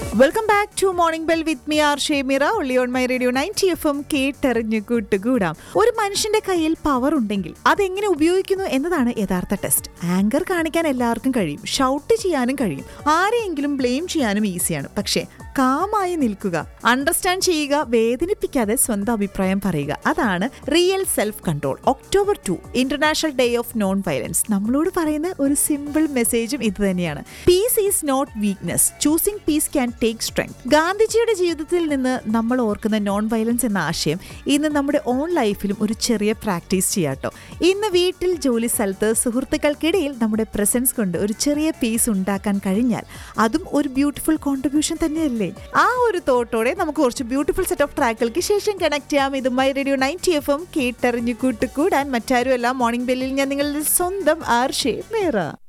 welcome back to morning bell with me R Shemira only on my radio ninety F M കേട്ടെറിഞ്ഞ് കൂട്ടുകൂടാം ഒരു മനുഷ്യന്റെ കയ്യിൽ പവർ ഉണ്ടെങ്കിൽ അതെങ്ങനെ ഉപയോഗിക്കുന്നു എന്നതാണ് യഥാർത്ഥ ടെസ്റ്റ് ആങ്കർ കാണിക്കാൻ എല്ലാവർക്കും കഴിയും ഷൗട്ട് ചെയ്യാനും കഴിയും ആരെയെങ്കിലും ബ്ലെയിം ചെയ്യാനും ഈസിയാണ് പക്ഷേ കാമായി നിൽക്കുക അണ്ടർസ്റ്റാൻഡ് ചെയ്യുക വേദനിപ്പിക്കാതെ സ്വന്തം അഭിപ്രായം പറയുക അതാണ് real self control October two international day of non violence നമ്മളോട് പറയുന്ന ഒരു സിമ്പിൾ മെസ്സേജും ഇത് തന്നെയാണ് peace is not weakness choosing peace can take strength ഗാന്ധിജിയുടെ ജീവിതത്തിൽ നിന്ന് നമ്മൾ ഓർക്കുന്ന നോൺ വയലൻസ് എന്ന ആശയം ഇന്ന് നമ്മുടെ ഓൺ ലൈഫിലും ഒരു ചെറിയ പ്രാക്ടീസ് ചെയ്യാട്ടോ ഇന്ന് വീട്ടിൽ ജോലി സ്ഥലത്ത് സുഹൃത്തുക്കൾക്കിടയിൽ നമ്മുടെ പ്രസൻസ് കൊണ്ട് ഒരു ചെറിയ പീസ് ഉണ്ടാക്കാൻ കഴിഞ്ഞാൽ അതും ഒരു ബ്യൂട്ടിഫുൾ കോൺട്രിബ്യൂഷൻ തന്നെയല്ലേ ആ ഒരു തോട്ടോടെ നമുക്ക് കുറച്ച് ബ്യൂട്ടിഫുൾ സെറ്റ് ഓഫ് ട്രാക്കുകൾക്ക് ശേഷം കണക്ട് ചെയ്യാം ഇത് my radio ninety F M കേട്ടറിഞ്ഞു കൂട്ടുകൂടാൻ മറ്റാരുമല്ല മോർണിംഗ് ബെല്ലിൽ ഞാൻ നിങ്ങളുടെ സ്വന്തം ആർഷേ മേറ